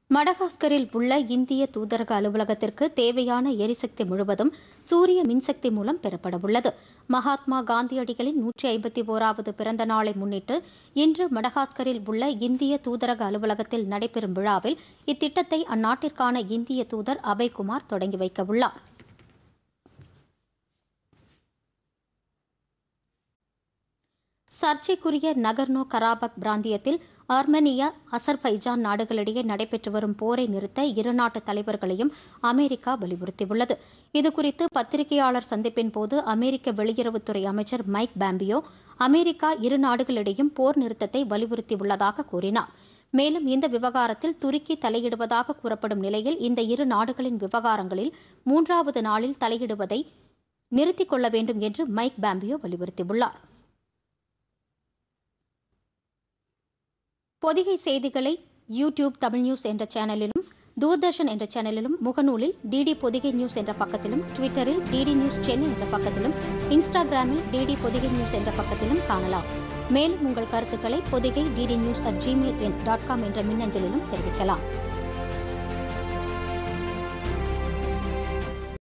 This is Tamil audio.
மடகாஸ்கரில் உள்ள இந்திய தூதரக அலுவலகத்திற்கு தேவையான எரிசக்தி முழுவதும் சூரிய மின்சக்தி மூலம் பெறப்படவுள்ளது மகாத்மா காந்தியடிகளின் நூற்றி ஐம்பத்தி ஓராவது பிறந்த நாளை முன்னிட்டு இன்று மடகாஸ்கரில் உள்ள இந்திய தூதரக அலுவலகத்தில் நடைபெறும் விழாவில் இத்திட்டத்தை அந்நாட்டிற்கான இந்திய தூதர் அபய்குமார் தொடங்கி வைக்கவுள்ளார் சர்ச்சைக்குரிய நகர்னோ கராபக் பிராந்தியத்தில் ஆர்மேனியா அசர்பைஜான் நாடுகளிடையே நடைபெற்று வரும் போரை நிறுத்த இரு நாட்டு தலைவர்களையும் அமெரிக்கா வலியுறுத்தியுள்ளது இதுகுறித்து பத்திரிகையாளர் சந்திப்பின் போது அமெரிக்க வெளியுறவுத்துறை அமைச்சர் மைக் பாம்பியோ அமெரிக்கா இரு நாடுகளிடையும் போர் நிறுத்தத்தை வலியுறுத்தியுள்ளதாக கூறினார் மேலும் இந்த விவகாரத்தில் துருக்கி தலையிடுவதாக கூறப்படும் நிலையில் இந்த இரு நாடுகளின் விவகாரங்களில் மூன்றாவது நாளில் தலையிடுவதை நிறுத்திக் கொள்ள வேண்டும் என்று மைக் பாம்பியோ வலியுறுத்தியுள்ளார் பொதிகை செய்திகளை யூடியூப் தமிழ் நியூஸ் என்ற சேனலிலும் தூர்தர்ஷன் என்ற சேனலிலும் முகநூலில் டிடி பொதிகை நியூஸ் என்ற பக்கத்திலும் ட்விட்டரில் டிடி நியூஸ் சென்னை என்ற பக்கத்திலும் இன்ஸ்டாகிராமில் டிடி பொதிகை நியூஸ் என்ற பக்கத்திலும் காணலாம் மேலும் உங்கள் கருத்துக்களை Podhigai DD news at Gmail dot com என்ற மின்னஞ்சலிலும் தெரிவிக்கலாம்